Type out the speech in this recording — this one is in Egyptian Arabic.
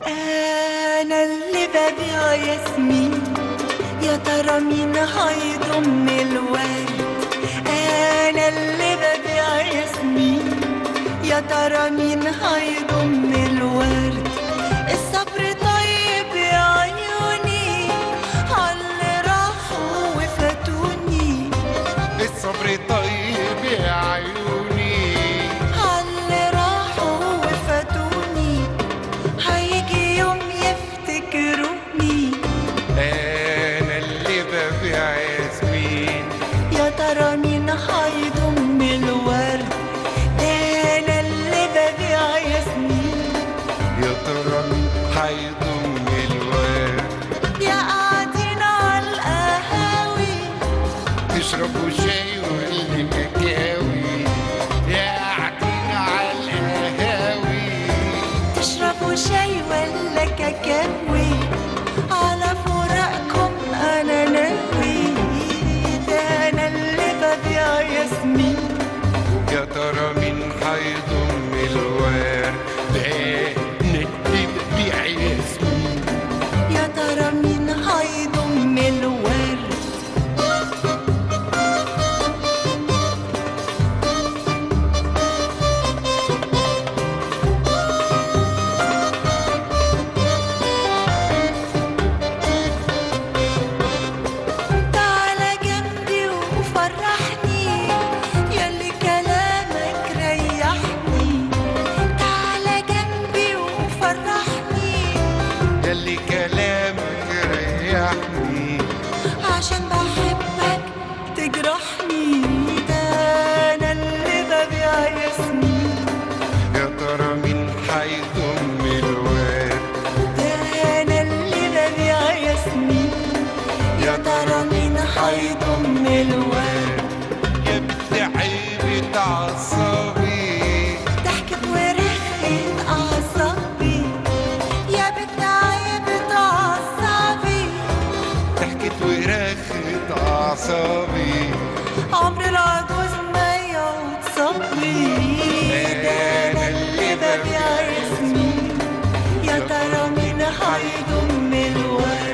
أنا اللي ببيع ياسمين يا ترى مين هيضم الورد أنا اللي ببيع ياسمين يا ترى مين هيضم الورد الصبر طيب يا عيوني عاللي راحوا وفاتوني الصبر طيب يا عيوني عاللي راحوا وفاتوني هيجي يوم يفتكروني انا اللي ببيع ياسمين يا ترى مين هيضم الورد ده انا اللي ببيع ياسمين يا ترى مين هيضم الورد يا قاعدين على القهاوي تشربوا شاي ولا كاكاوي يا قاعدين على القهاوي تشربوا شاي ولا كاكاوي على فراقكم انا ناوي ده انا اللي ببيع ياسمين يا ترى مين هيضم الورد ده أنا اللي ببيع ياسمين يا ترى مين هيضم الورد تعالى جنبي وفرحني ياللي كلامك ريحني تعالى جنبي وفرحني ياللي كلامك ريحني عشان بحبك تجرحني ده انا اللي ببيع ياسمين يا ترى مين هيضم الورد ده انا اللي ببيع ياسمين يا ترى مين هيضم الورد يا بنت عيبة عصابي ضحكت ورخت اعصابي يا بنت عيبة اعصابي ضحكت ورخت أعصابي عمر العجوز ما يعود صبري ده انا اللي ببيع ياسمين يا ترى مين هيضم الورد